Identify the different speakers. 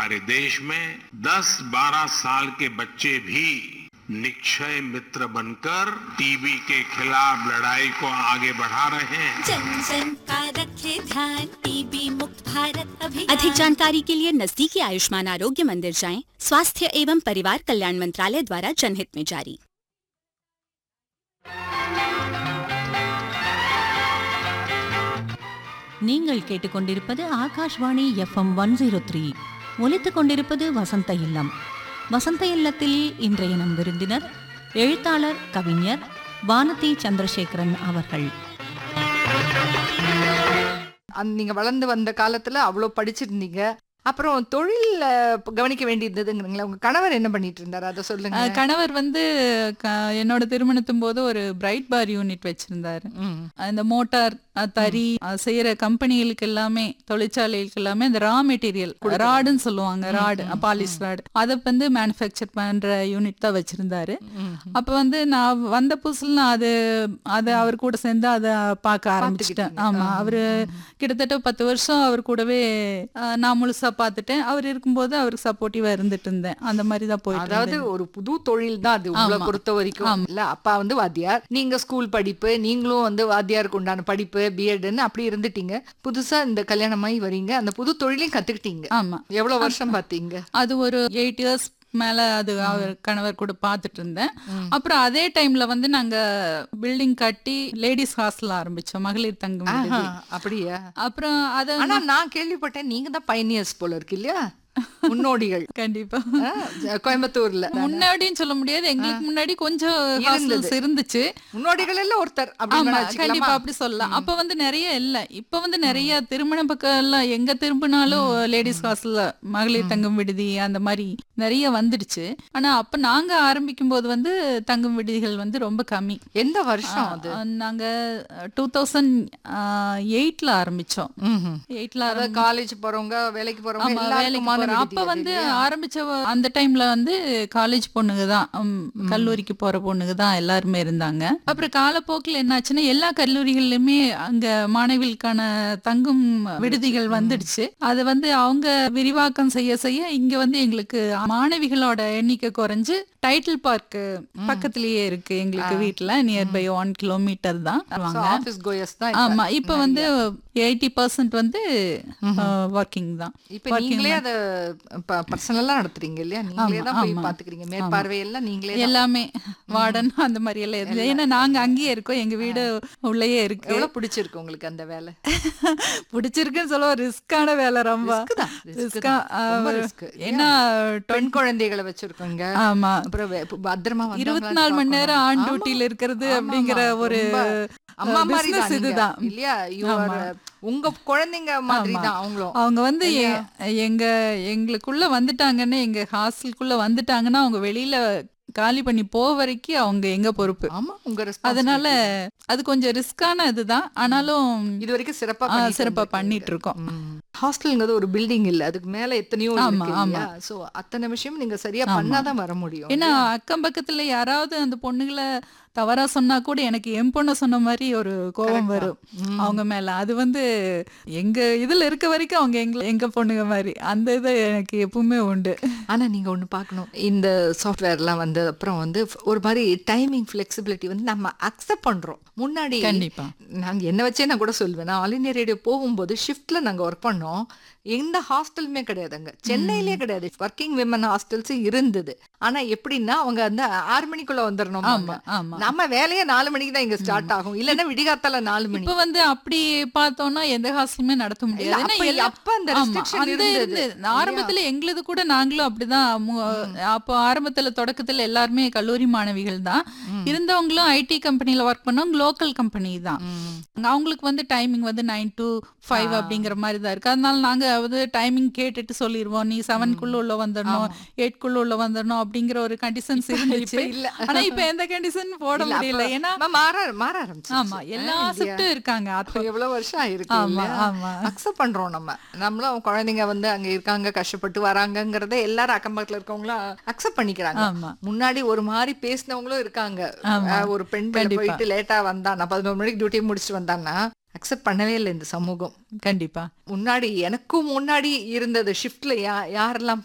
Speaker 1: हमारे देश में 10-12 साल के बच्चे भी निक्षय मित्र बनकर टीबी के खिलाफ लड़ाई को आगे बढ़ा रहे हैं
Speaker 2: जन जन का रखे ध्यान टीबी मुक्त भारत अभियान
Speaker 3: अधिक जानकारी के लिए नजदीकी आयुष्मान आरोग्य मंदिर जाएं स्वास्थ्य एवं परिवार कल्याण मंत्रालय द्वारा जनहित में जारी
Speaker 4: நீங்கள் கேட்டுக்கொண்டிருப்பது Akashvani FM one zero three ஒலித்துக் கொண்டிருப்பது வசந்த இல்லம் வசந்த இல்லத்தில் இன்றைய நம் விருந்தினர் எழுத்தாளர் கவிஞர் வானதி சந்திரசேகரன் அவர்கள்
Speaker 5: அந்த நீங்க வளர்ந்து வந்த காலத்துல அவ்வளோ படிச்சிருந்தீங்க அப்புறம் தொழில் கவனிக்க வேண்டியிருந்ததுங்கிறீங்களா உங்க கணவர் என்ன பண்ணிட்டு இருந்தாரு அதை சொல்லுங்க
Speaker 6: அஹ் கணவர் வந்து க- என்னோட திருமணத்தும் போது ஒரு பிரைட் பார் யூனிட் வச்சிருந்தாரு
Speaker 5: ம்.
Speaker 6: இந்த மோட்டார் அஹ் தறி அஹ் செய்யற கம்பெனிகளுக்கு எல்லாமே தொழிற்சாலைகளுக்கு எல்லாமே இந்த ரா மெட்டீரியல் ராடுன்னு சொல்லுவாங்க ராடு பாலிஷ் ராடு அதை வந்து மேனுஃபேக்சர் பண்ற யூனிட் தான் வச்சிருந்தாரு அப்ப வந்து நான் வந்த புதுசுல நான் அது அது அவர் கூட சேர்ந்து அதை பார்க்க ஆரம்பிச்சிட்டேன் ஆமா அவரு கிட்டத்தட்ட பத்து வருஷம் அவர் கூடவே அஹ், நான் முழுசா பார்த்துட்டேன் அவர் இருக்கும்போது அவருக்கு சப்போர்ட்டிவா இருந்துட்டு இருந்தேன் அந்த மாதிரி தான் போயிட்டு
Speaker 5: அதாவது
Speaker 6: இருந்தேன்.
Speaker 5: ஒரு புது தொழில் தான் அது உங்களை
Speaker 6: ஆமா.
Speaker 5: பொறுத்த வரைக்கும் இல்ல அப்பா வந்து வாத்தியார் நீங்க ஸ்கூல் படிப்பு நீங்களும் வந்து வாத்தியாருக்கு உண்டான படிப்பு பிஎட்னு அப்படி இருந்துட்டீங்க புதுசா இந்த கல்யாணமாயி வரீங்க அந்த புது தொழிலையும் கத்துக்கிட்டீங்க
Speaker 6: ஆமா
Speaker 5: எவ்வளவு வருஷம் பாத்தீங்க
Speaker 6: அது ஒரு எயிட் இயர்ஸ் மேல அது அவர் கணவர் கூட பார்த்துட்டு இருந்தேன் அப்புறம் அதே டைம்ல வந்து நாங்க பில்டிங் கட்டி லேடிஸ் ஹாஸ்டல் ஆரம்பிச்சோம் மகளிர் தங்கும்
Speaker 5: ஆஹா,
Speaker 6: விடுதி.
Speaker 5: அப்படியா
Speaker 6: அப்புறம் அத
Speaker 5: ஆனா நான் கேள்விப்பட்டேன் நீங்க தான் பயனியர்ஸ் போல இருக்கு இல்லையா முன்னோடிகள்
Speaker 6: கண்டிப்பா
Speaker 5: ஆ, கோயம்புத்தூர்ல
Speaker 6: முன்னாடின்னு சொல்ல முடியாது எங்களுக்கு முன்னாடி கொஞ்சம் ஹாஸ்டல்ஸ் இருந்துச்சு
Speaker 5: முன்னோடிகள் எல்லாம் ஒருத்தர் அப்படின்னு
Speaker 6: ஆமா
Speaker 5: வேணா
Speaker 6: கண்டிப்பா
Speaker 5: வச்சுக்கலாமா?
Speaker 6: அப்படி சொல்லலாம் அப்ப வந்து நிறைய இல்ல இப்ப வந்து நிறைய திருமண பக்கம் எல்லாம் எங்க திரும்பினாலும் லேடிஸ் ஹாஸ்டல்ல மகளிர் தங்கும் விடுதி அந்த மாதிரி நிறைய வந்துடுச்சு ஆனா அப்ப நாங்க ஆரம்பிக்கும் போது வந்து தங்கும் விடுதிகள் வந்து ரொம்ப கம்மி
Speaker 5: எந்த வருஷம் அது
Speaker 6: ஆ, நாங்க டூ தௌசண்ட் எயிட்ல ஆரம்பிச்சோம்
Speaker 5: ம்ஹும்.
Speaker 6: எயிட்ல
Speaker 5: அதாவது காலேஜ் போறவங்க வேலைக்கு போறவங்க
Speaker 6: ஆமா வேலைக்கு
Speaker 5: எல்லாருக்குமான
Speaker 6: போறோம்.
Speaker 5: விடுதி
Speaker 6: அப்ப
Speaker 5: அது
Speaker 6: வந்து
Speaker 5: இல்லையா?
Speaker 6: ஆரம்பிச்ச வ- அந்த டைம்ல வந்து காலேஜ் பொண்ணுங்க தான் ம், கல்லூரிக்கு போற பொண்ணுங்க தான் எல்லாருமே இருந்தாங்க அப்புறம் காலப்போக்கில் என்னாச்சுன்னா எல்லா கல்லூரிகள்லயுமே அங்க மாணவிகளுக்கான தங்கும் விடுதிகள் வந்துடுச்சு அது வந்து அவங்க விரிவாக்கம் செய்ய செய்ய இங்க வந்து எங்களுக்கு மாணவிகளோட எண்ணிக்கை குறைஞ்சு டைட்டில் பார்க் பக்கத்திலேயே இருக்கு எங்களுக்கு வீட்ல நியர்பை ஒன் கிலோமீட்டர் தான்
Speaker 5: So,
Speaker 6: வாங்க
Speaker 5: office goers தான் இப்ப.
Speaker 6: ஆமா இப்ப வந்து எயிட்டி பர்சன்ட் வந்து ஒர்க்கிங் தான்
Speaker 5: இப்ப
Speaker 6: Working
Speaker 5: நீங்களே
Speaker 6: தான்.
Speaker 5: அத பர்சனலா நடத்துறீங்க இல்லையா நீங்களே
Speaker 6: ஆமா,
Speaker 5: தான் போய்
Speaker 6: ஆமா.
Speaker 5: பாத்துக்கிறீங்க மேற்பார்வை எல்லாம் நீங்களே தான்.
Speaker 6: எல்லாமே வார்டன் அந்த மாதிரி எல்லாம் இருக்கு ஏன்னா நாங்க அங்கேயே இருக்கோம் எங்க வீடு உள்ளேயே இருக்கு
Speaker 5: எவ்வளவு பிடிச்சிருக்கு உங்களுக்கு அந்த வேலை
Speaker 6: பிடிச்சிருக்குன்னு சொல்ல ரிஸ்கான வேலை ரொம்ப
Speaker 5: Risk தான், risk
Speaker 6: ரிஸ்கா
Speaker 5: தான். ரொம்ப risk.
Speaker 6: ஏன்னா
Speaker 5: பெண் குழந்தைகளை வச்சிருக்கோங்க
Speaker 6: ஆமா
Speaker 5: அப்புறம் வே- பத்திரமா
Speaker 6: இருபத்தி
Speaker 5: வந்தாங்களான்னு
Speaker 6: நாலு மணி
Speaker 5: பார்க்கணும்.
Speaker 6: நேரம் ஆண்
Speaker 5: ஆமா.
Speaker 6: டியூட்டில இருக்கிறது
Speaker 5: ஆமா,
Speaker 6: அப்படிங்கிற
Speaker 5: ஆமா.
Speaker 6: ஒரு
Speaker 5: ரொம்ப அம்மா
Speaker 6: அஹ்,
Speaker 5: மாதிரி
Speaker 6: business
Speaker 5: தான் நீங்க.
Speaker 6: இதுதான்
Speaker 5: இல்லையா You are,
Speaker 6: ஆமா.
Speaker 5: உங்க குழந்தைங்க மாதிரி
Speaker 6: ஆமா.
Speaker 5: தான் அவங்களும்
Speaker 6: அவங்க வந்து எ- எங்க எங்களுக்குள்ள வந்துட்டாங்கன்னு எங்க ஹாஸ்டலுக்குள்ள வந்துட்டாங்கன்னா அவங்க வெளியில காலி பண்ணி போக வரைக்கும் அவங்க எங்க பொறுப்பு
Speaker 5: ஆமா உங்க
Speaker 6: அதனால
Speaker 5: responsibility.
Speaker 6: அது கொஞ்சம் ரிஸ்கான இதுதான் ஆனாலும்
Speaker 5: இது வரைக்கும் சிறப்பா
Speaker 6: ஆ,
Speaker 5: பண்ணிட்டு
Speaker 6: சிறப்பா
Speaker 5: வந்திருக்கீங்க.
Speaker 6: பண்ணிட்டு இருக்கோம்
Speaker 5: ம். ஹாஸ்டல்ங்கிறது ஒரு பில்டிங் இல்ல அதுக்கு மேல எத்தனையோ
Speaker 6: ஆமா,
Speaker 5: இருக்கு
Speaker 6: ஆமா.
Speaker 5: இல்லையா சோ அத்தனை விஷயம் நீங்க சரியா
Speaker 6: ஆமா.
Speaker 5: பண்ணாதான் வர முடியும்
Speaker 6: ஏன்னா அக்கம் பக்கத்துல யாராவது அந்த பொண்ணுங்களை தவறா சொன்னா கூட எனக்கு என் பொண்ணை சொன்ன மாதிரி ஒரு கோபம் வரும் அவங்க மேல அது வந்து எங்க இதுல இருக்க வரைக்கும் அவங்க எங்க எங்க பொண்ணுங்க மாதிரி அந்த இது எனக்கு எப்பவுமே உண்டு
Speaker 5: ஆனா நீங்க ஒண்ணு பார்க்கணும் இந்த சாஃப்ட்வேர்லாம் வந்து அப்புறம் வந்து ஒரு மாதிரி டைமிங் ஃபிளெக்சிபிலிட்டி வந்து நம்ம அக்செப்ட் பண்றோம் முன்னாடி
Speaker 6: கண்டிப்பா.
Speaker 5: நாங்க என்ன வச்சே நான் கூட சொல்வேன் நான் ஆல் இந்தியா ரேடியோ போகும்போது ஷிஃப்ட்ல நாங்க ஒர்க் பண்ணோம் எந்த ஹாஸ்டலுமே கிடையாதுங்க சென்னையிலே கிடையாது ஒர்க்கிங் விமன் ஹாஸ்டல்ஸ் இருந்தது ஆனா எப்படின்னா அவங்க வந்து ஆறு மணிக்குள்ள வந்துடணும்
Speaker 6: ஆமா ஆமா
Speaker 5: நம்ம வேலையே நாலு மணிக்கு தான் இங்க ஸ்டார்ட் ஆகும் இல்லைன்னா விடிகாத்தால நாலு மணி
Speaker 6: இப்ப வந்து அப்படி பார்த்தோம்னா எந்த ஹாஸ்டலுமே நடத்த முடியாது
Speaker 5: இல்ல,
Speaker 6: ஏன்னா
Speaker 5: அப்ப-
Speaker 6: எல்லா-
Speaker 5: அப்ப அந்த
Speaker 6: ஆமா,
Speaker 5: restriction
Speaker 6: அந்த
Speaker 5: இருந்தது.
Speaker 6: இருந்து ஆரம்பத்துல எங்களுது கூட நாங்களும் அப்படிதான் மு- அப்போ ஆரம்பத்துல தொடக்கத்துல எல்லாருமே கல்லூரி மாணவிகள் தான் இருந்தவங்களும் ஐடி கம்பெனில ஒர்க் பண்ணவங்க லோக்கல் கம்பெனி தான் அவங்களுக்கு வந்து டைமிங் வந்து நைன் டு ஃபைவ் அப்படிங்கிற மாதிரி தான் இருக்கு அதனால நாங்க வந்து டைமிங் கேட்டுட்டு சொல்லிடுவோம் நீ செவன்குள்ள உள்ள வந்துடணும் எயிட்குள்ள உள்ள வந்துடணும் அப்படிங்கிற ஒரு கண்டிஷன்ஸ் இருந்துச்சு
Speaker 5: இல்ல.
Speaker 6: ஆனா இப்ப எந்த கண்டிஷன் போட
Speaker 5: இல்ல,
Speaker 6: முடியல
Speaker 5: அப்ப
Speaker 6: ஏன்னா
Speaker 5: ம- மாற மாற ஆரம்பிச்சிருச்சு.
Speaker 6: ஆமா எல்லா
Speaker 5: ஆ, இல்லையா?
Speaker 6: ஷிஃப்ட்டும் இருக்காங்க
Speaker 5: அப்ப
Speaker 6: அப்ப
Speaker 5: எவ்வளவு வருஷம் ஆயிருக்கு
Speaker 6: ஆமா,
Speaker 5: இல்லையா?
Speaker 6: ஆமா.
Speaker 5: அக்செப்ட் பண்றோம் நம்ம நம்மளும் குழந்தைங்க வந்து அங்க இருக்காங்க கஷ்டப்பட்டு வராங்கங்கறத எல்லாரும் அக்கம் பக்கத்துல இருக்கவங்களும் அக்செப்ட் பண்ணிக்கிறாங்க
Speaker 6: ஆமா.
Speaker 5: முன்னாடி ஒரு மாதிரி பேசினவங்களும் இருக்காங்க
Speaker 6: ஆமா.
Speaker 5: அஹ் ஒரு பெண் பிள்ளை
Speaker 6: கண்டிப்பா.
Speaker 5: போயிட்டு லேட்டா வந்தானா பதினோரு மணிக்கு டியூட்டி முடிச்சுட்டு வந்தான்னா அக்செப்ட் பண்ணவே இல்லை இந்த சமூகம்
Speaker 6: கண்டிப்பா
Speaker 5: முன்னாடி எனக்கும் முன்னாடி இருந்தது ஷிஃப்ட்ல யா யாரெல்லாம்